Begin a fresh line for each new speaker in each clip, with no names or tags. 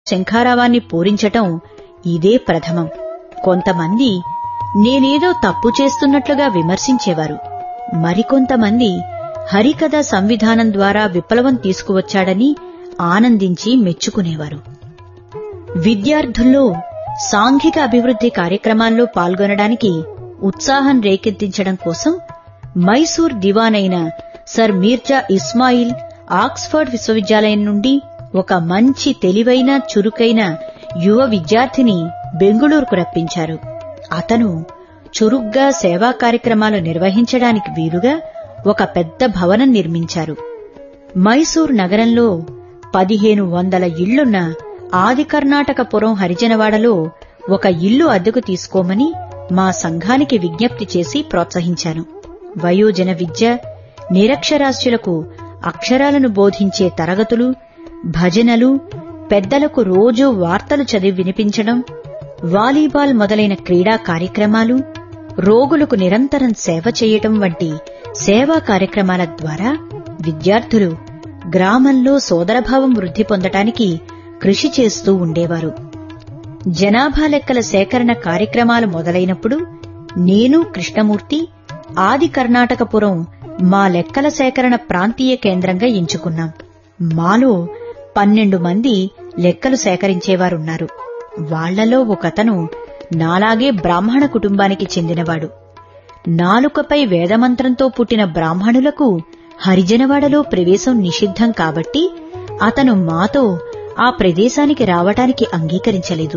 శంఖారావాన్ని పూరించటం ఇదే ప్రథమం కొంతమంది నేనేదో తప్పు చేస్తున్నట్లుగా విమర్శించేవారు మరికొంతమంది హరికథ సంవిధానం ద్వారా విప్లవం తీసుకువచ్చాడని ఆనందించి మెచ్చుకునేవారు విద్యార్థుల్లో సాంఘిక అభివృద్ధి కార్యక్రమాల్లో పాల్గొనడానికి ఉత్సాహం రేకెత్తించడం కోసం మైసూర్ దివానైన సర్ మీర్జా ఇస్మాయిల్ ఆక్స్ఫర్డ్ విశ్వవిద్యాలయం నుండి ఒక మంచి తెలివైన చురుకైన యువ విద్యార్థిని బెంగుళూరుకు రప్పించారు అతను చురుగ్గా సేవా కార్యక్రమాలు నిర్వహించడానికి వీలుగా ఒక పెద్ద భవనం నిర్మించారు మైసూర్ నగరంలో పదిహేను వందల ఇళ్లున్న ఆది కర్ణాటకపురం హరిజనవాడలో ఒక ఇల్లు అద్దెకు తీసుకోమని మా సంఘానికి విజ్ఞప్తి చేసి ప్రోత్సహించాను వయోజన విద్య నిరక్షరాస్యులకు అక్షరాలను బోధించే తరగతులు భజనలు పెద్దలకు రోజూ వార్తలు చదివి వినిపించడం వాలీబాల్ మొదలైన క్రీడా కార్యక్రమాలు రోగులకు నిరంతరం సేవ చేయటం వంటి సేవా కార్యక్రమాల ద్వారా విద్యార్థులు గ్రామంలో సోదరభావం వృద్ధి పొందటానికి కృషి చేస్తూ ఉండేవారు జనాభా లెక్కల సేకరణ కార్యక్రమాలు మొదలైనప్పుడు నేను కృష్ణమూర్తి ఆది కర్ణాటకపురం మా లెక్కల సేకరణ ప్రాంతీయ కేంద్రంగా ఎంచుకున్నాం మాలో పన్నెండు మంది లెక్కలు సేకరించేవారున్నారు వాళ్లలో ఒకతను నాలాగే బ్రాహ్మణ కుటుంబానికి చెందినవాడు నాలుకపై వేదమంత్రంతో పుట్టిన బ్రాహ్మణులకు హరిజనవాడలో ప్రవేశం నిషిద్ధం కాబట్టి అతను మాతో ఆ ప్రదేశానికి రావటానికి అంగీకరించలేదు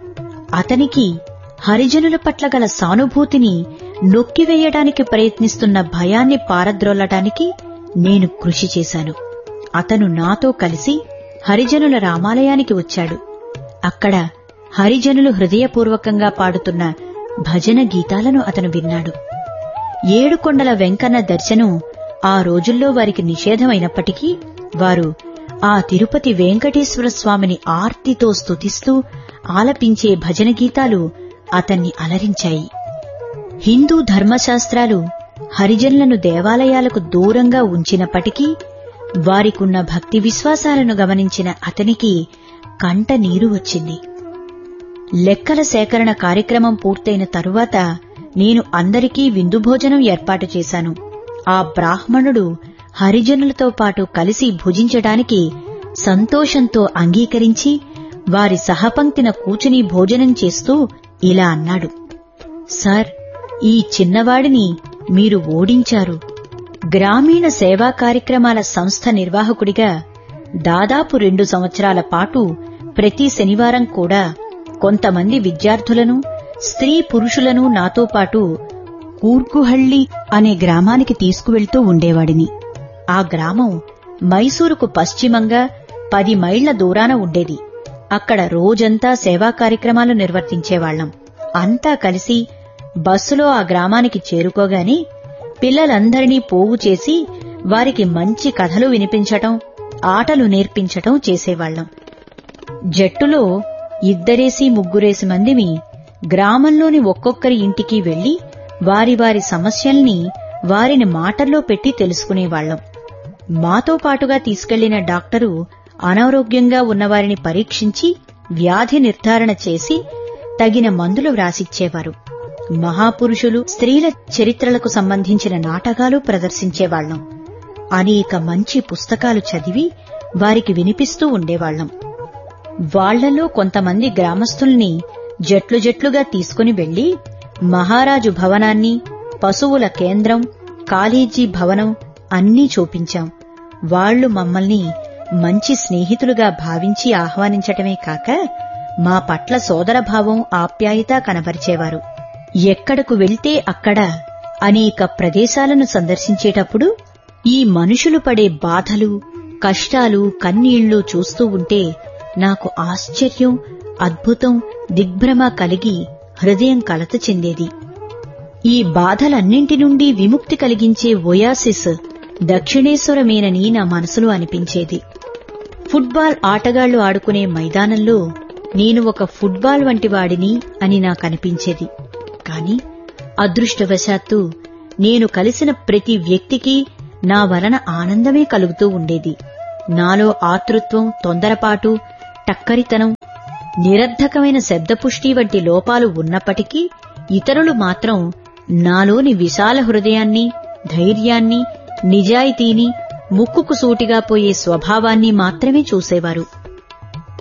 అతనికి హరిజనుల పట్ల గల సానుభూతిని నొక్కివేయడానికి ప్రయత్నిస్తున్న భయాన్ని పారద్రోలటానికి నేను కృషి చేశాను అతను నాతో కలిసి హరిజనుల రామాలయానికి వచ్చాడు అక్కడ హరిజనులు హృదయపూర్వకంగా పాడుతున్న భజన గీతాలను అతను విన్నాడు ఏడుకొండల వెంకన్న దర్శనం ఆ రోజుల్లో వారికి నిషేధమైనప్పటికీ వారు ఆ తిరుపతి వెంకటేశ్వర స్వామిని ఆర్తితో స్తుతిస్తూ ఆలపించే భజన గీతాలు అతన్ని అలరించాయి హిందూ ధర్మశాస్త్రాలు హరిజనులను దేవాలయాలకు దూరంగా ఉంచినప్పటికీ వారికున్న భక్తి విశ్వాసాలను గమనించిన అతనికి కంట నీరు వచ్చింది లెక్కల సేకరణ కార్యక్రమం పూర్తయిన తరువాత నేను అందరికీ విందు భోజనం ఏర్పాటు చేశాను ఆ బ్రాహ్మణుడు హరిజనులతో పాటు కలిసి భుజించడానికి సంతోషంతో అంగీకరించి వారి సహపంక్తిన కూచుని భోజనం చేస్తూ ఇలా అన్నాడు సార్ ఈ చిన్నవాడిని మీరు ఓడించారు గ్రామీణ సేవా కార్యక్రమాల సంస్థ నిర్వాహకుడిగా దాదాపు రెండు సంవత్సరాల పాటు ప్రతి శనివారం కూడా కొంతమంది విద్యార్థులను స్త్రీ పురుషులను నాతో పాటు కూర్గుహళ్లి అనే గ్రామానికి తీసుకువెళ్తూ ఉండేవాడిని ఆ గ్రామం మైసూరుకు పశ్చిమంగా పది మైళ్ల దూరాన ఉండేది అక్కడ రోజంతా సేవా కార్యక్రమాలు నిర్వర్తించేవాళ్లం అంతా కలిసి బస్సులో ఆ గ్రామానికి చేరుకోగానే పిల్లలందరినీ పోగు చేసి వారికి మంచి కథలు వినిపించటం ఆటలు నేర్పించటం చేసేవాళ్లం జట్టులో ఇద్దరేసి ముగ్గురేసి మందిమి గ్రామంలోని ఒక్కొక్కరి ఇంటికి వెళ్లి వారి వారి సమస్యల్ని వారిని మాటల్లో పెట్టి తెలుసుకునేవాళ్లం మాతో పాటుగా తీసుకెళ్లిన డాక్టరు అనారోగ్యంగా ఉన్నవారిని పరీక్షించి వ్యాధి నిర్ధారణ చేసి తగిన మందులు వ్రాసిచ్చేవారు మహాపురుషులు స్త్రీల చరిత్రలకు సంబంధించిన నాటకాలు ప్రదర్శించేవాళ్లం అనేక మంచి పుస్తకాలు చదివి వారికి వినిపిస్తూ ఉండేవాళ్లం వాళ్లలో కొంతమంది గ్రామస్తుల్ని జట్లు జట్లుగా తీసుకుని వెళ్లి మహారాజు భవనాన్ని పశువుల కేంద్రం కాలేజీ భవనం అన్నీ చూపించాం వాళ్లు మమ్మల్ని మంచి స్నేహితులుగా భావించి ఆహ్వానించటమే కాక మా పట్ల సోదరభావం ఆప్యాయత కనబరిచేవారు ఎక్కడకు వెళ్తే అక్కడ అనేక ప్రదేశాలను సందర్శించేటప్పుడు ఈ మనుషులు పడే బాధలు కష్టాలు కన్నీళ్లు చూస్తూ ఉంటే నాకు ఆశ్చర్యం అద్భుతం దిగ్భ్రమ కలిగి హృదయం కలత చెందేది ఈ బాధలన్నింటి నుండి విముక్తి కలిగించే ఒయాసిస్ దక్షిణేశ్వరమేనని నా మనసులో అనిపించేది ఫుట్బాల్ ఆటగాళ్లు ఆడుకునే మైదానంలో నేను ఒక ఫుట్బాల్ వంటి వాడిని అని నాకనిపించేది కాని అదృష్టవశాత్తు నేను కలిసిన ప్రతి వ్యక్తికి నా వలన ఆనందమే కలుగుతూ ఉండేది నాలో ఆతృత్వం తొందరపాటు టక్కరితనం నిరర్ధకమైన శబ్దపుష్టి వంటి లోపాలు ఉన్నప్పటికీ ఇతరులు మాత్రం నాలోని విశాల హృదయాన్ని ధైర్యాన్ని నిజాయితీని ముక్కుకు సూటిగా పోయే స్వభావాన్ని మాత్రమే చూసేవారు